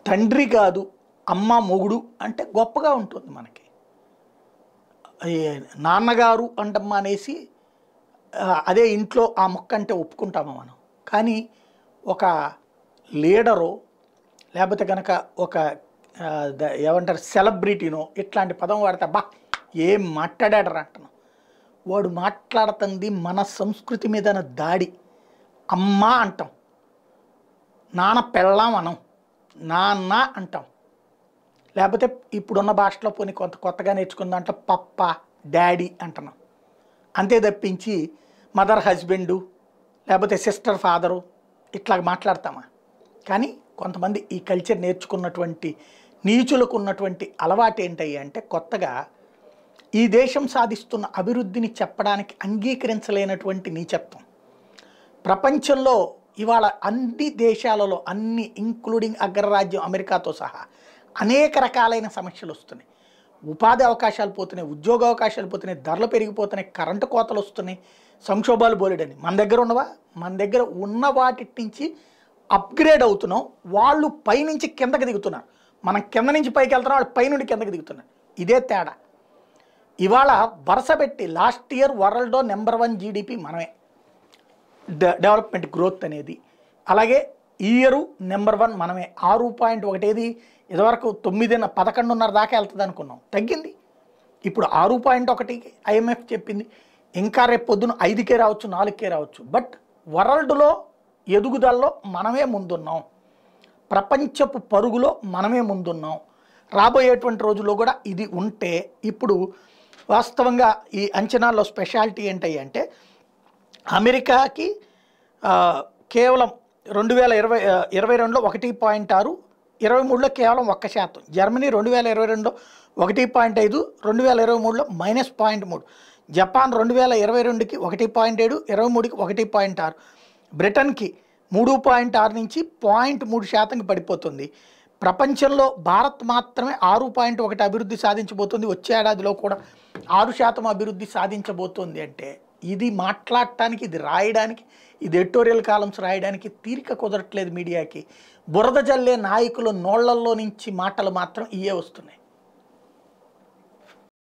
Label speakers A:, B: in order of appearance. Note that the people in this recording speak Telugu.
A: తండ్రి కాదు అమ్మ మొగుడు అంటే గొప్పగా ఉంటుంది మనకి ఈ నాన్నగారు అంటమ్మా అనేసి ఆ, అదే ఇంట్లో ఆ మొక్క అంటే ఒప్పుకుంటామా మనం కానీ ఒక లీడరో లేకపోతే కనుక ఒక ఆ, ద- ఏమంటారు సెలబ్రిటీనో ఇట్లాంటి పదం వాడితే బా ఏం మాట్లాడాడరా అంటున్నాం వాడు మాట్లాడుతుంది మన సంస్కృతి మీద దాడి అమ్మ అంటాం నాన్న పెళ్ళాం అనం నాన్న అంటాం లేకపోతే ఇప్పుడున్న భాషలో పోనీ కొంత కొత్తగా నేర్చుకున్న దాంట్లో పప్ప డాడీ అంటున్నాం అంతే తప్పించి మదర్ హస్బెండు లేకపోతే సిస్టర్ ఫాదరు ఇట్లా మాట్లాడతామా కానీ కొంతమంది ఈ కల్చర్ నేర్చుకున్నటువంటి నీచులకు ఉన్నటువంటి అలవాటు ఏంటయ్యా అంటే కొత్తగా ఈ దేశం సాధిస్తున్న అభివృద్ధిని చెప్పడానికి అంగీకరించలేనటువంటి నీచత్వం ప్రపంచంలో ఇవాళ అన్ని దేశాలలో అన్ని ఇంక్లూడింగ్ అగ్రరాజ్యం అమెరికాతో సహా అనేక రకాలైన సమస్యలు వస్తున్నాయి ఉపాధి అవకాశాలు పోతున్నాయి ఉద్యోగ అవకాశాలు పోతున్నాయి ధరలు పెరిగిపోతున్నాయి కరెంటు కోతలు వస్తున్నాయి సంక్షోభాలు బోలెడని మన దగ్గర ఉన్నవా మన దగ్గర ఉన్న వాటి నుంచి అప్గ్రేడ్ అవుతున్నాం వాళ్ళు పైనుంచి కిందకి దిగుతున్నారు మనం కింద నుంచి పైకి వెళ్తున్నాం వాళ్ళు పైనుండి కిందకి దిగుతున్నారు ఇదే తేడా ఇవాళ వరుస పెట్టి లాస్ట్ ఇయర్ వరల్డ్లో నెంబర్ వన్ జీడిపి మనమే డె- డెవలప్మెంట్ గ్రోత్ అనేది అలాగే ఈ ఇయర్ నెంబర్ వన్ మనమే ఆరు పాయింట్ ఒకటేది ఇదివరకు తొమ్మిదిన్న పదకొండున్నర దాకా వెళ్తుంది అనుకున్నాం తగ్గింది ఇప్పుడు ఆరు పాయింట్ ఒకటి ఐఎంఎఫ్ చెప్పింది ఇంకా రేపు పొద్దున ఐదుకే రావచ్చు నాలుగుకే రావచ్చు బట్ వరల్డ్లో ఎదుగుదలలో మనమే ముందున్నాం ప్రపంచపు పరుగులో మనమే ముందున్నాం రాబోయేటువంటి రోజుల్లో కూడా ఇది ఉంటే ఇప్పుడు వాస్తవంగా ఈ అంచనాల్లో స్పెషాలిటీ ఏంటి అంటే అమెరికాకి ఆ, కేవలం రెండు వేల ఇరవై ఆ, ఇరవై రెండులో ఒకటి పాయింట్ ఆరు ఇరవై మూడులో కేవలం ఒక్క శాతం జర్మనీ రెండు వేల ఇరవై రెండులో ఒకటి పాయింట్ ఐదు రెండు వేల ఇరవై మూడులో మైనస్ పాయింట్ మూడు జపాన్ రెండు వేల ఇరవై రెండుకి ఒకటి పాయింట్ ఏడు ఇరవై మూడుకి ఒకటి పాయింట్ ఆరు బ్రిటన్కి మూడు పాయింట్ ఆరు నుంచి పాయింట్ మూడు శాతంకి పడిపోతుంది ప్రపంచంలో భారత్ మాత్రమే ఆరు పాయింట్ ఒకటి అభివృద్ధి సాధించబోతుంది వచ్చే ఏడాదిలో కూడా ఆరు శాతం అభివృద్ధి సాధించబోతోంది అంటే ఇది మాట్లాడటానికి ఇది రాయడానికి ఇది ఎడిటోరియల్ కాలమ్స్ రాయడానికి తీరిక కుదరట్లేదు మీడియాకి బురద జల్లే నాయకుల నోళ్లల్లో నుంచి మాటలు మాత్రం ఇవే వస్తున్నాయి